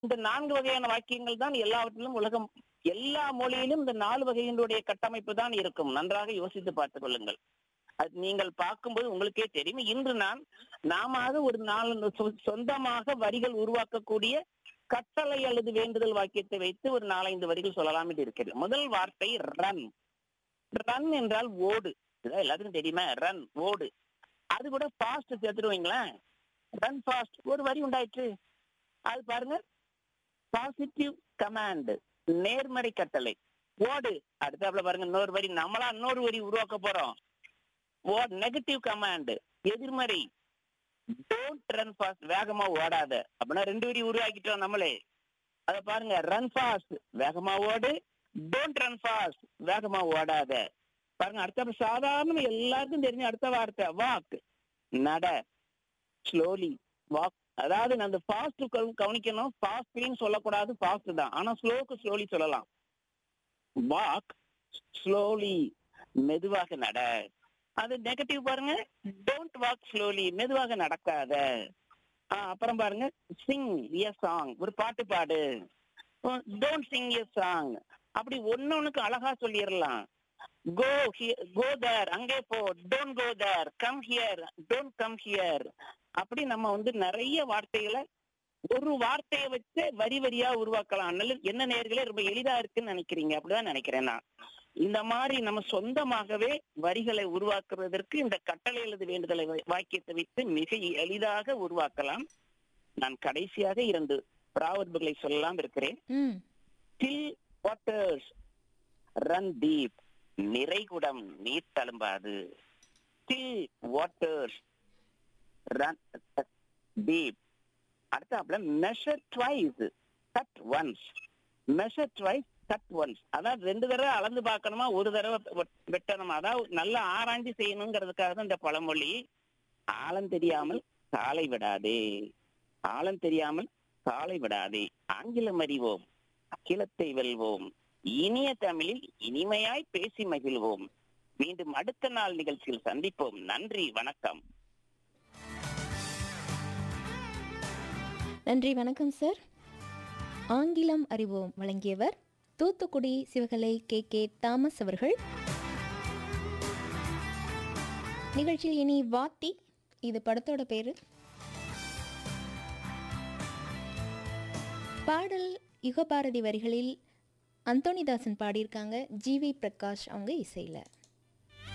இந்த நான்கு வகையான வாக்கியங்கள் தான் எல்லாவற்றிலும் உலகம் எல்லா மொழியிலும் இந்த நாலு வகையினுடைய கட்டமைப்பு தான் இருக்கும் நன்றாக யோசித்து பார்த்துக் கொள்ளுங்கள் அது நீங்கள் பார்க்கும்போது உங்களுக்கே தெரியும் இன்று நான் நாம ஒரு நாள் சொந்தமாக வரிகள் உருவாக்கக்கூடிய கட்டளை அல்லது வேண்டுதல் வாக்கியத்தை வைத்து ஒரு நாலஞ்சு வரிகள் சொல்லலாம் என்று இருக்கிறது முதல் வார்த்தை ரன் ரன் என்றால் ஓடு இதான் எல்லாத்துக்கும் தெரியுமா ரன் ஓடு அது கூட ஃபாஸ்ட் சேர்த்துருவீங்களேன் ரன் ஃபாஸ்ட் ஒரு வரி உண்டாயிற்று அது பாருங்க பாசிட்டிவ் கமாண்ட் நேர்மறை கட்டளை ஓடு அடுத்தாப்புல பாருங்க இன்னொரு வரி நம்மளா இன்னொரு வரி உருவாக்க போறோம் ஓட் நெகட்டிவ் கமாண்ட் எதிர்மறை டோன்ட் ரன் ஃபாஸ்ட் வேகமா ஓடாத அப்படின்னா ரெண்டு வரி உருவாக்கிட்டோம் நம்மளே அத பாருங்க ரன் ஃபாஸ்ட் வேகமா ஓடு டோன்ட் ரன் ஃபாஸ்ட் வேகமா ஓடாத பாருங்க அடுத்த சாதாரண எல்லாருக்கும் தெரிஞ்ச அடுத்த வார்த்தை வாக் நட ஸ்லோலி வாக் அதாவது அந்த ஃபாஸ்ட் கவனிக்கணும் ஃபாஸ்ட்லின்னு சொல்லக்கூடாது ஃபாஸ்ட் தான் ஆனா ஸ்லோக்கு ஸ்லோலி சொல்லலாம் வாக் ஸ்லோலி மெதுவாக நட அது நெகட்டிவ் பாருங்க டோன்ட் வாக் ஸ்லோலி மெதுவாக நடக்காத ஆஹ் அப்புறம் பாருங்க சிங் எ சாங் ஒரு பாட்டு பாடு டோன்ட் சிங் எ சாங் அப்படி ஒன்னொன்னுக்கு அழகா சொல்லிடலாம் கோ கோ தேர் அங்கே போ don't go there come here don't come here அப்படி நம்ம வந்து நிறைய வார்த்தைகளை ஒரு வார்த்தையை வச்சு வரி வரியா உருவாக்கலாம் நல்ல என்ன நேர்களே ரொம்ப எளிதா இருக்குன்னு நினைக்கிறீங்க அப்படிதான் நினைக்கிறேன் நான் இந்த மாதிரி நம்ம சொந்தமாகவே வரிகளை உருவாக்குவதற்கு இந்த கட்டளை எழுது வேண்டுதலை வாக்கியத்தை வைத்து மிக எளிதாக உருவாக்கலாம் நான் கடைசியாக இரண்டு பிராவர்புகளை சொல்லலாம் இருக்கிறேன் ம் டில் வாட்டர்ஸ் ரன் டீப் நிறைகுடம் நீர் தழும்பாது டில் வாட்டர்ஸ் ரன் டீப் அடுத்தாப்புல measure twice cut once measure twice cut once அதாவது ரெண்டு தடவை அளந்து பார்க்கணுமா ஒரு தடவை வெ- வெட்டணுமா அதாவது நல்லா ஆராய்ச்சி செய்யணுங்கிறதுக்காக தான் இந்த பழமொழி ஆழம் தெரியாமல் காலை விடாதே ஆழம் தெரியாமல் காலை விடாதே ஆங்கிலம் அறிவோம் அகிலத்தை வெல்வோம் இனிய தமிழில் இனிமையாய் பேசி மகிழ்வோம் மீண்டும் அடுத்த நாள் நிகழ்ச்சியில் சந்திப்போம் நன்றி வணக்கம் நன்றி வணக்கம் சார் ஆங்கிலம் அறிவோம் வழங்கியவர் Thoothukudi Sivakalai K K Thomas அவர்கள் நிகழ்ச்சியில் இனி வாத்தி இது படத்தோட பேரு பாடல் யுகபாரதி வரிகளில் அந்தோணிதாசன் பாடியிருக்காங்க ஜிவி பிரகாஷ் அவங்க இசையில்